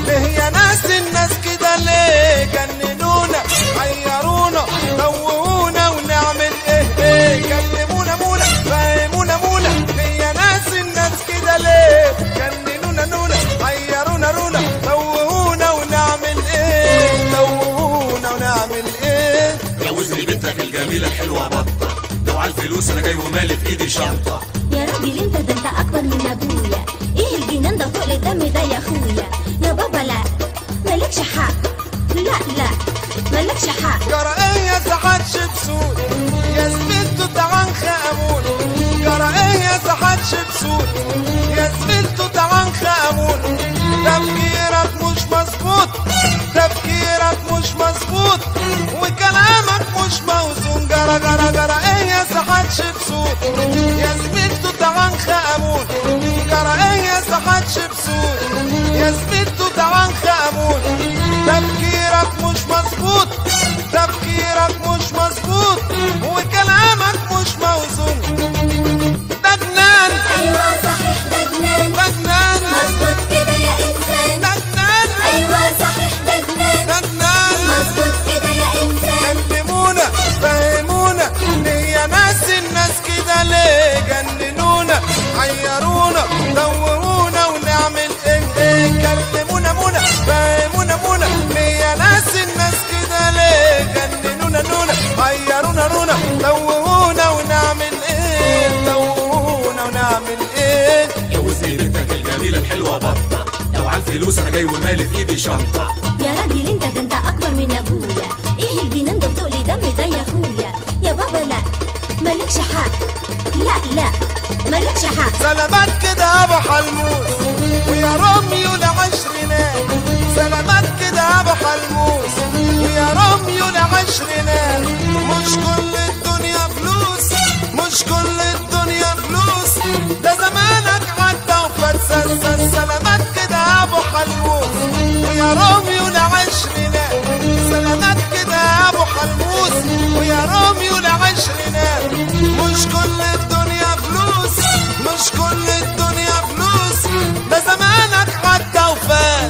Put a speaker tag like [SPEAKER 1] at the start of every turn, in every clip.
[SPEAKER 1] ليه يا ناس الناس كده ليه جننونا حيرونا توهونا ونعمل ايه ايه كلمونا مونا فهمونا مونا ليه يا ناس الناس كده ليه جننونا نونا حيرونا رونا توهونا ونعمل ايه توهونا ونعمل ايه
[SPEAKER 2] جوزني بنتك الجميلة الحلوة بطة لو على الفلوس انا جاي ومالي في ايدي شنطة
[SPEAKER 3] يا راجل انت ده انت اكبر من ابويا ايه الجنان ده فوق الدم ده يا اخويا يا بابا لا مالكش حق لا لا مالكش حق
[SPEAKER 1] جرأية سحات شبسون يا زميلتو تعان خامون جرأية سحات شبسون يا زميلتو تعان خامون تفكيرك مش مظبوط تفكيرك مش مظبوط وكلامك مش موزون جرى جرى جرى ايه يا سحات شبسون يا زميلتو تعان خامون جرأية سحات شبسون يا زميلتو تعان خامون تفكيرك مش مظبوط تفكيرك مش مظبوط وكلامك مش موزون ده جنان
[SPEAKER 3] ايوه صحيح ده جنان
[SPEAKER 1] ده جنان
[SPEAKER 3] مظبوط كده يا انسان
[SPEAKER 1] ده جنان
[SPEAKER 3] ايوه صحيح ده جنان
[SPEAKER 1] ده جنان
[SPEAKER 3] مظبوط كده يا انسان
[SPEAKER 1] كلمونا فهمونا ليه يا ناس الناس كده ليه جننونا حيرونا دورونا ونعمل ايه ايه كلمونا مونا فهمونا مونا ليه يا ناس الناس كده ليه جننونا نونا حيرونا رونا دورونا ونعمل ايه دورونا ونعمل ايه
[SPEAKER 2] جوزني بنتك الجميلة الحلوة بطة لو على الفلوس انا جاي ومالي في ايدي شنطة
[SPEAKER 3] يا راجل انت ده انت اكبر من ابويا ايه الجنان ده بتقلي دم ده يا اخويا يا بابا لا مالكش حق لا لا مالكش حق
[SPEAKER 1] سلامات كده يا ابو حلموس ويا روميو لعشرينات سلامات كده يا ابو حلموس ويا روميو لعشرينات مش كل الدنيا فلوس مش كل الدنيا فلوس ده زمانك عدى وفتسس سلامات كده يا ابو حلموس ويا روميو لعشرينات سلامات كده يا ابو حلموس ويا روميو لعشرينات مش كل الدنيا فلوس مش كل الدنيا فلوس ده زمانك عدى وفات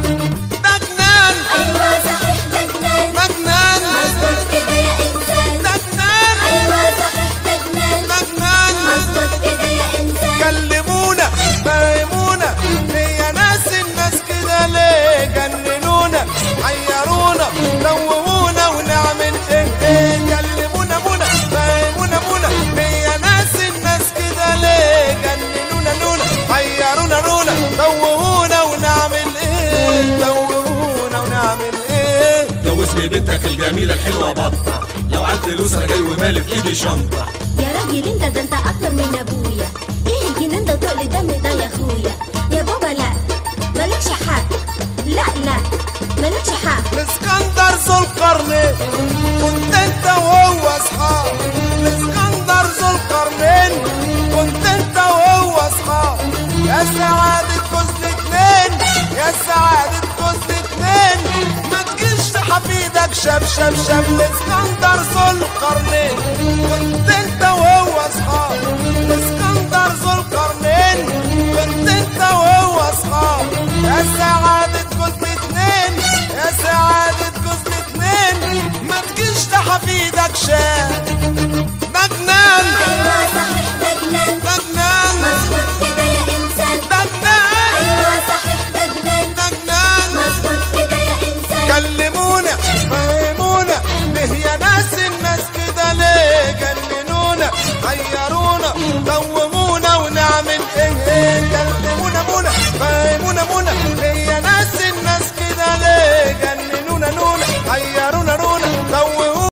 [SPEAKER 1] ده جنان
[SPEAKER 3] ايوه صحيح ده جنان
[SPEAKER 1] ده جنان
[SPEAKER 3] مظبوط كده يا انسان
[SPEAKER 1] ده جنان
[SPEAKER 3] ايوه صحيح ده جنان
[SPEAKER 1] ده جنان
[SPEAKER 3] مظبوط كده يا انسان
[SPEAKER 1] كلمونا فهمونا ليه يا ناس الناس كده ليه جننونا حيرونا دوونا ونعمل ايه ايه كلمونا مونا فهمونا مونا ليه يا ناس الناس كده ليه جننونا نونا حيرونا رونا دوونا ونعمل ايه دوونا ونعمل ايه
[SPEAKER 2] جوزني بنتك الجميلة الحلوة بطة لو على الفلوس انا جاي ومالي في ايدي شنطة
[SPEAKER 3] يا راجل انت ده انت اكبر من ابويا ايه الجنان ده وتقلي دم ده يا اخويا يا بابا لا مالكش حق لا لا مالكش حق
[SPEAKER 1] الاسكندر ذو القرنين كنت انت وهو اصحاب الاسكندر ذو القرنين كنت انت وهو اصحاب يا سعادة جوز اتنين يا سعادة جوز اتنين ما تجيش حفيدك شاب شاب شاب الاسكندر ذو القرنين كنت انت وهو اصحاب الاسكندر ذو القرنين